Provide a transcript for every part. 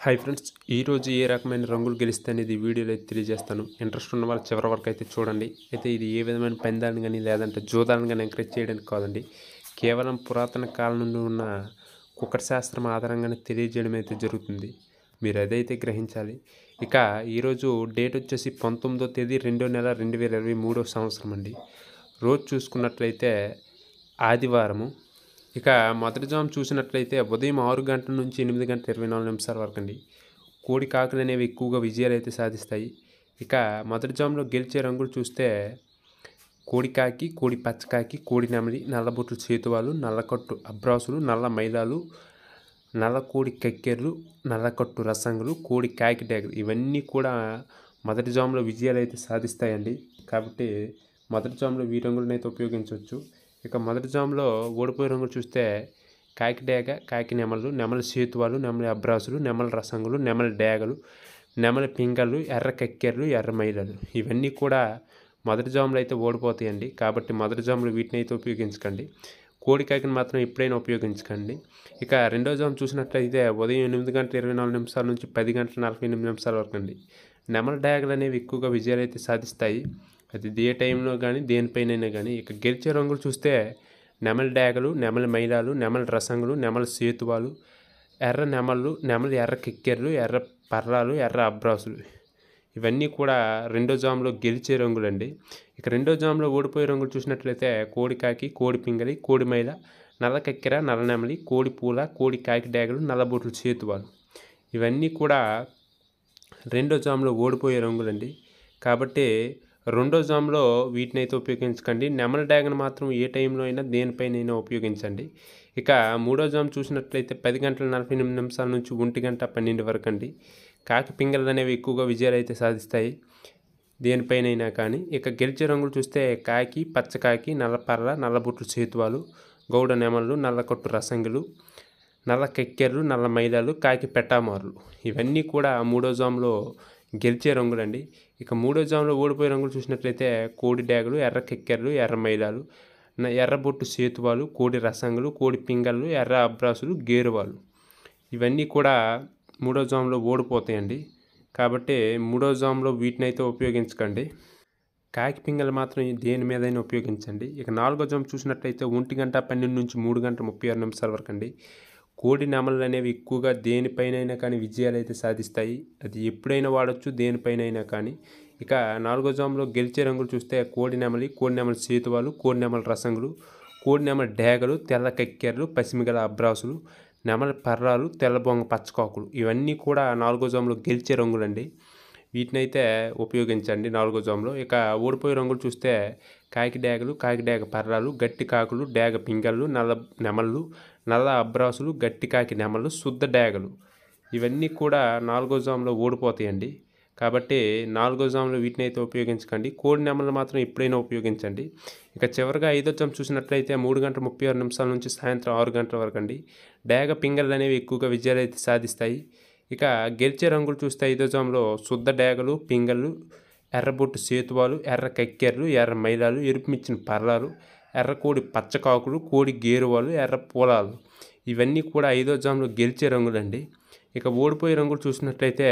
hi friends ఈరోజు ఏ రకమైన రంగులు గెలిస్తే అనేది వీడియోలో అయితే తెలియజేస్తాను ఇంట్రెస్ట్ ఉన్న వాళ్ళు చివరి వరకు అయితే చూడండి అయితే ఇది ఏ విధమైన పందాలను కానీ లేదంటే జూదాలను కానీ ఎంకరేజ్ చేయడానికి కాదండి కేవలం పురాతన కాలం నుండి ఉన్న కుక్కట శాస్త్రం ఆధారంగానే తెలియజేయడం అయితే జరుగుతుంది మీరు అదైతే గ్రహించాలి ఇక ఈరోజు డేట్ వచ్చేసి పంతొమ్మిదో తేదీ రెండో నెల రెండు వేల ఇరవై మూడో సంవత్సరం అండి రోజు చూసుకున్నట్లయితే ఆదివారము ఇక మొదటి జాము చూసినట్లయితే ఉదయం ఆరు గంటల నుంచి ఎనిమిది గంటల ఇరవై నాలుగు నిమిషాల వరకు అండి కోడి కాకులు అనేవి ఎక్కువగా విజయాలు అయితే సాధిస్తాయి ఇక మొదటి జాములో గెలిచే రంగులు చూస్తే కోడి కాకి కోడి పచ్చకాకి కోడి నెమలి నల్లబొట్లు చేతువాలు నల్లకట్టు అబ్రాసులు నల్ల మైలాలు నల్ల కోడి కక్కెర్లు నల్లకట్టు రసంగులు కోడి కాకి డేగలు ఇవన్నీ కూడా మొదటి జాములో విజయాలు అయితే సాధిస్తాయండి కాబట్టి మొదటి జాములో ఈ రంగులను అయితే ఉపయోగించవచ్చు ఇక మొదటి జాములో ఓడిపోయే రంగులు చూస్తే కాకి డేగ కాకి నెమలు నెమల సేతువాలు నెమలి అబ్రాసులు నెమల రసంగులు నెమలి డేగలు నెమలి పింగళ్ళు ఎర్ర కక్కెర్లు ఎర్ర మైలలు ఇవన్నీ కూడా మొదటి జాములు అయితే ఓడిపోతాయండి కాబట్టి మొదటి జాములు వీటిని అయితే ఉపయోగించకండి కోడి కాకిని మాత్రం ఎప్పుడైనా ఉపయోగించకండి ఇక రెండో జాము చూసినట్లయితే ఉదయం ఎనిమిది గంటల ఇరవై నాలుగు నిమిషాల నుంచి పది గంటల నలభై ఎనిమిది నిమిషాల వరకు అండి నెమల డేగలు అనేవి ఎక్కువగా విజయాలు అయితే సాధిస్తాయి అది ఏ టైంలో కానీ దేనిపైనైనా కానీ ఇక గెలిచే రంగులు చూస్తే నెమలి డేగలు నెమలి మైలాలు నెమలి రసంగులు నెమలి సేతువాలు ఎర్ర నెమళ్ళు నెమలి ఎర్ర కిక్కెర్లు ఎర్ర పర్రాలు ఎర్ర అబ్రాసులు ఇవన్నీ కూడా రెండో జామ్లో గెలిచే రంగులండి ఇక రెండో జామ్లో ఓడిపోయే రంగులు చూసినట్లయితే కోడి కాకి కోడి పింగలి కోడి మైల నల్ల కక్కెర నల్ల నెమలి కోడి పూల కోడి కాకి డేగలు నల్లబొట్లు చేతువాలు ఇవన్నీ కూడా రెండో జామ్లో ఓడిపోయే రంగులండి కాబట్టి రెండో జామ్లో వీటిని అయితే ఉపయోగించకండి నెమల డ్యాగన్ మాత్రం ఏ టైంలో అయినా దేనిపైనైనా ఉపయోగించండి ఇక మూడో జామ్ చూసినట్లయితే పది గంటల నలభై ఎనిమిది నిమిషాల నుంచి ఒంటి గంట పన్నెండు వరకు అండి కాకి పింగళ్ళు అనేవి ఎక్కువగా విజయాలు అయితే సాధిస్తాయి దేనిపైనైనా కానీ ఇక గెలిచే రంగులు చూస్తే కాకి పచ్చకాకి నల్లపర్ర నల్లబుట్లు చేతువాలు గౌడ నెమళ్ళు నల్లకొట్టు రసంగులు నల్ల కెక్కెర్లు నల్ల మైలాలు కాకి పెట్టామారులు ఇవన్నీ కూడా మూడో జామ్లో గెలిచే రంగులండి ఇక మూడో జామ్లో ఓడిపోయే రంగులు చూసినట్లయితే కోడి డ్యాగులు ఎర్ర కెక్కెర్లు ఎర్ర మైలాలు న- ఎర్రబొట్టు సేతువాలు కోడి రసంగులు కోడి పింగళ్ళు ఎర్ర అబ్రాసులు గేరువాలు ఇవన్నీ కూడా మూడో జామ్లో ఓడిపోతాయండి కాబట్టి మూడో జామ్లో వీటిని అయితే ఉపయోగించకండి కాకి పింగలు మాత్రం దేని మీదైనా ఉపయోగించండి ఇక నాలుగో జామ్ చూసినట్లయితే ఒంటి గంట పన్నెండు నుంచి మూడు గంటల ముప్పై ఆరు నిమిషాల వరకు అండి కోడి నెమలు అనేవి ఎక్కువగా దేనిపైనైనా కానీ విజయాలు అయితే సాధిస్తాయి అది ఎప్పుడైనా వాడచ్చు దేనిపైనైనా కానీ ఇక నాలుగో జామ్లో గెలిచే రంగులు చూస్తే కోడి నెమలి కోడి నెమలి సేతువాలు కోడి నెమలి రసంగులు కోడి నెమలి డేగలు తెల్ల కక్కెర్లు పసిమిగల అబ్రాసులు నెమలి పర్రాలు తెల్ల బొంగ పచ్చకాకులు ఇవన్నీ కూడా నాలుగో జామ్లో గెలిచే రంగులండి వీటినైతే ఉపయోగించండి నాలుగో జామ్లో ఇక ఓడిపోయే రంగులు చూస్తే కాకి డేగలు కాకి డేగ పర్రాలు గట్టి కాకులు డేగ పింగళ్ళు నల్ల నెమళ్ళు నల్ల అబ్రాసులు గట్టి కాకి నెమళ్ళు శుద్ధ డేగలు ఇవన్నీ కూడా నాలుగో జామ్లో ఓడిపోతాయండి కాబట్టి నాలుగో జామ్లో వీటిని అయితే ఉపయోగించకండి కోడి నెమలు మాత్రం ఎప్పుడైనా ఉపయోగించండి ఇక చివరిగా ఐదో జామ్ చూసినట్లయితే మూడు గంటల ముప్పై ఆరు నిమిషాల నుంచి సాయంత్రం ఆరు గంటల వరకు అండి డేగ పింగళ్ళు అనేవి ఎక్కువగా విజయాలు అయితే సాధిస్తాయి ఇక గెలిచే రంగులు చూస్తే ఐదో జామ్లో శుద్ధ డేగలు పింగళ్ళు ఎర్రబొట్టు సేతువాలు ఎర్ర కక్కెర్లు ఎర్ర మైలాలు ఎరుపుమిచ్చిన పర్లాలు ఎర్రకోడి పచ్చకాకులు కోడి గేరువాలు ఎర్ర పూలాలు ఇవన్నీ కూడా ఐదో జామ్లో గెలిచే రంగులండి ఇక ఓడిపోయే రంగులు చూసినట్లయితే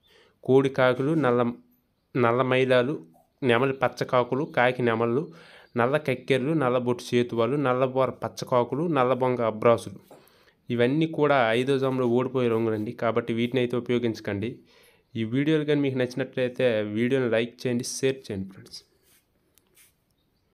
కోడి కాకులు నల్ల నల్ల మైలాలు నెమలి పచ్చకాకులు కాకి నెమళ్ళు నల్ల కక్కెర్లు నల్ల బొట్టు చేతువాలు నల్లబోర పచ్చకాకులు నల్లబొంగ అబ్రాసులు ఇవన్నీ కూడా ఐదో జామ్లో ఓడిపోయే రంగులండి కాబట్టి వీటిని అయితే ఉపయోగించకండి ఈ వీడియోలు కానీ మీకు నచ్చినట్లయితే వీడియోని లైక్ చేయండి షేర్ చేయండి ఫ్రెండ్స్